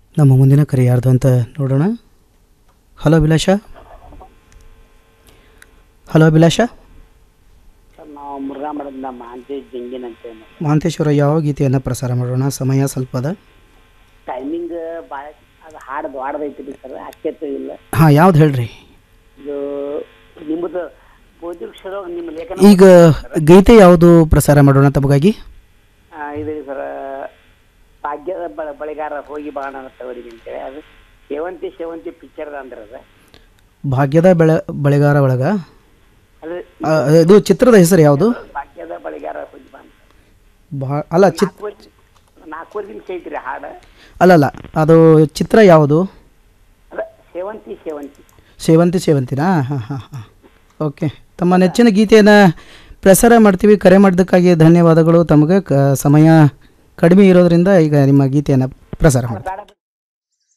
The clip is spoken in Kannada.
ನಮ್ಮ ಮುಂದಿನ ಕರೆ ಯಾರ್ದು ಅಂತ ನೋಡೋಣ hello Abhilasha hello Abhilasha sir ನಾವು ಮುರುಘಾ ಮಠದಿಂದ ಮಾಂತೇಶ್ ಜಂಗಿನ್ ಅಂತೇಳಿ ಮಹಾಂತೇಶ್ವರ ಯಾವ ಗೀತೆಯನ್ನು ಪ್ರಸಾರ ಮಾಡೋಣ ಸಮಯ ಸ್ವಲ್ಪ ಅದ ಟೈಮಿಂಗ್ ಭಾಳ ಅದು ಹಾಡು ದೊಡ್ಡದೈತಿ ರೀ ಸರ್ ಅಕ್ಕೇತು ಇಲ್ಲ ಹಾಂ ಯಾವ್ದು ಹೇಳ್ರಿ ಇದು ನಿಮ್ಮದು ಬೋಧಿಕ್ಷರ ನಿಮ್ಮ ಲೇಖನ ಈಗ ಗೀತೆ ಯಾವುದು ಪ್ರಸಾರ ಮಾಡೋಣ ತಮಗಾಗಿ ಆ, ಇದು ಸರ್ ಭಾಗ್ಯದ ಬಳ ಬಳಿಗಾರ ಹೋಗಿ ಬಾಣ ತಗೊಳ್ಳಿ ಅಂತೇಳಿ ಅದು ಸೇವಂತಿ ಸೇವಂತಿ ಪಿಕ್ಚರ್ ಅಂದ್ರೆ ಅದು ಭಾಗ್ಯದ ಬೆಳೆ ಬಳೆಗಾರ ಒಳಗ ಅದು ಆ, ಇದು ಚಿತ್ರದ ಹೆಸರು ಯಾವುದು ಭಾಗ್ಯದ ಬಳಿಗಾರ ಹೋಗಿ ಬಾ ಅಂತ ಭಾ ಅಲ್ಲ ಚಿತ್ ನಾಲ್ಕೂವರೆ ನಾಲ್ಕೂವರೆ ನಿಮಿಷ ಐತ್ರಿ ಹಾಡು ಅಲ್ಲಲ್ಲ ಅದು ಚಿತ್ರ ಯಾವುದು ಅದ ಸೇವಂತಿ ಸೇವಂತಿ ಸೇವಂತಿ ಸೇವಂತಿನಾ ಹಾಂ ಹಾಂ ಹಾಂ ಓಕೆ ತಮ್ಮ ನೆಚ್ಚಿನ ಗೀತೆಯನ್ನು ಪ್ರಸಾರ ಮಾಡ್ತೀವಿ ಕರೆ ಮಾಡಿದ್ದಕ್ಕಾಗಿ ಧನ್ಯವಾದಗಳು ತಮಗೆ ಕ ಸಮಯ ಕಡಿಮೆ ಇರೋದ್ರಿಂದ ಈಗ ನಿಮ್ಮ ಗೀತೆಯನ್ನು ಪ್ರಸಾರ ಮಾಡಿ ಬೇಡ